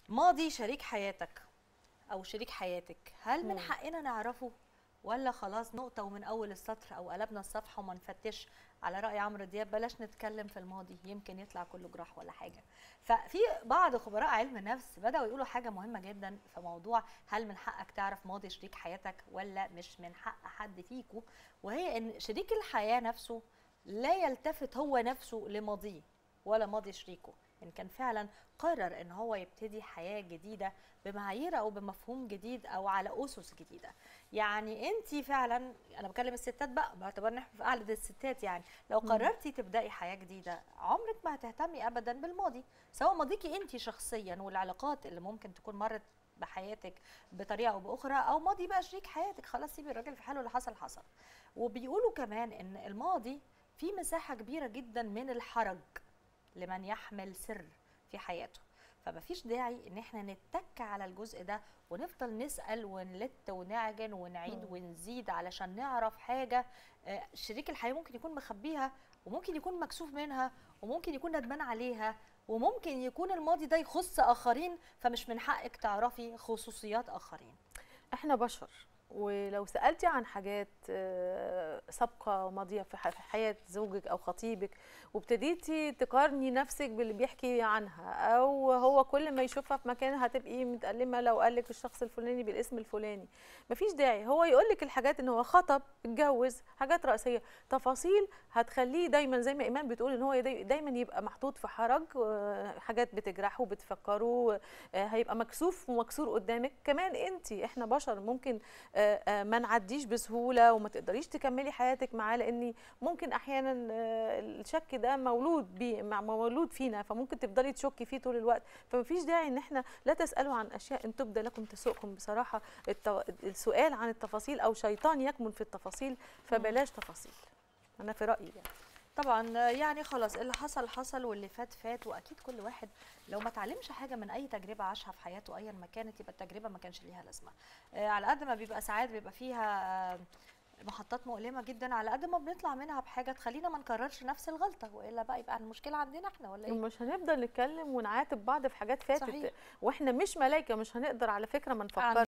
ماضي شريك حياتك او شريك حياتك هل من مم. حقنا نعرفه ولا خلاص نقطة ومن أول السطر أو قلبنا الصفحة وما نفتش على رأي عمرو دياب بلاش نتكلم في الماضي يمكن يطلع كله جراح ولا حاجة ففي بعض خبراء علم النفس بدأوا يقولوا حاجة مهمة جدا في موضوع هل من حقك تعرف ماضي شريك حياتك ولا مش من حق حد فيكو وهي إن شريك الحياة نفسه لا يلتفت هو نفسه لماضيه ولا ماضي شريكه ان كان فعلا قرر ان هو يبتدي حياه جديده بمعايير او بمفهوم جديد او على اسس جديده يعني انت فعلا انا بكلم الستات بقى باعتبار ان احنا في قعده الستات يعني لو مم. قررتي تبداي حياه جديده عمرك ما هتهتمي ابدا بالماضي سواء ماضيكي انت شخصيا والعلاقات اللي ممكن تكون مرت بحياتك بطريقه او باخرى او ماضي بقى شريك حياتك خلاص سيبي الراجل في حاله اللي حصل حصل وبيقولوا كمان ان الماضي في مساحه كبيره جدا من الحرج لمن يحمل سر في حياته فمفيش داعي ان احنا نتك على الجزء ده ونفضل نسال ونلت ونعجن ونعيد مم. ونزيد علشان نعرف حاجه آه، شريك الحياه ممكن يكون مخبيها وممكن يكون مكسوف منها وممكن يكون ندمان عليها وممكن يكون الماضي ده يخص اخرين فمش من حقك تعرفي خصوصيات اخرين احنا بشر ولو سالتي عن حاجات آه، سابقه ماضيه في ح- في حياه زوجك او خطيبك وابتديتي تقارني نفسك باللي بيحكي عنها او هو كل ما يشوفها في مكان هتبقي متألمه لو قال لك الشخص الفلاني بالاسم الفلاني مفيش داعي هو يقول لك الحاجات ان هو خطب اتجوز حاجات رئيسيه تفاصيل هتخليه دايما زي ما ايمان بتقول ان هو داي- دايما يبقى محطوط في حرج آه، حاجات بتجرحه بتفكره آه، هيبقى مكسوف ومكسور قدامك كمان انت احنا بشر ممكن آه، آه، ما نعديش بسهوله وما تقدريش تكملي حياتك معاه لان ممكن احيانا آه، الشك ده مولود بيه مع- مولود فينا فممكن تفضلي تشكي فيه طول الوقت فمفيش داعي ان احنا لا تسالوا عن اشياء ان تبدى لكم تسؤكم بصراحه التو... السؤال عن التفاصيل او شيطان يكمن في التفاصيل فبلاش تفاصيل انا في رايي يعني طبعا آه، يعني خلاص اللي حصل حصل واللي فات فات واكيد كل واحد لو ما اتعلمش حاجه من اي تجربه عاشها في حياته ايا ما كانت يبقى التجربه ما كانش ليها لازمه آه، على قد ما بيبقى ساعات بيبقى فيها آه، محطات مؤلمه جدا على قد ما بنطلع منها بحاجه تخلينا ما نكررش نفس الغلطه والا بقى يبقى المشكله عندنا احنا ولا ايه ومش هنفضل نتكلم ونعاتب بعض في حاجات فاتت صحيح. واحنا مش ملايكه مش هنقدر على فكره ما نفكرش